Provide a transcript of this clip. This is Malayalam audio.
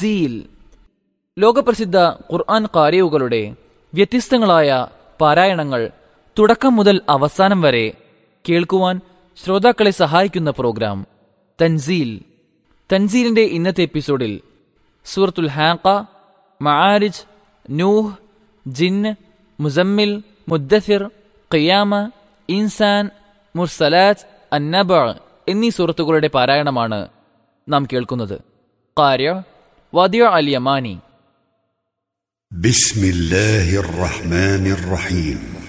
തൻസീൽ ലോകപ്രസിദ്ധ ഖുർആൻ കാരിയുകളുടെ വ്യത്യസ്തങ്ങളായ പാരായണങ്ങൾ തുടക്കം മുതൽ അവസാനം വരെ കേൾക്കുവാൻ ശ്രോതാക്കളെ സഹായിക്കുന്ന പ്രോഗ്രാം തൻസീൽ തൻസീലിന്റെ ഇന്നത്തെ എപ്പിസോഡിൽ സൂറത്തുൽ ഹാക്ക മആരിജ് നൂഹ് ജിന്ന് മുസമ്മിൽ മുദ്ദസിർ ഖിയാമ ഇൻസാൻ മുർസലാത്ത് അന്നബ എന്നീ സൂറത്തുകളുടെ പാരായണമാണ് നാം കേൾക്കുന്നത് കാര്യ വദിയ അൽ യമാനി بسم الله الرحمن الرحيم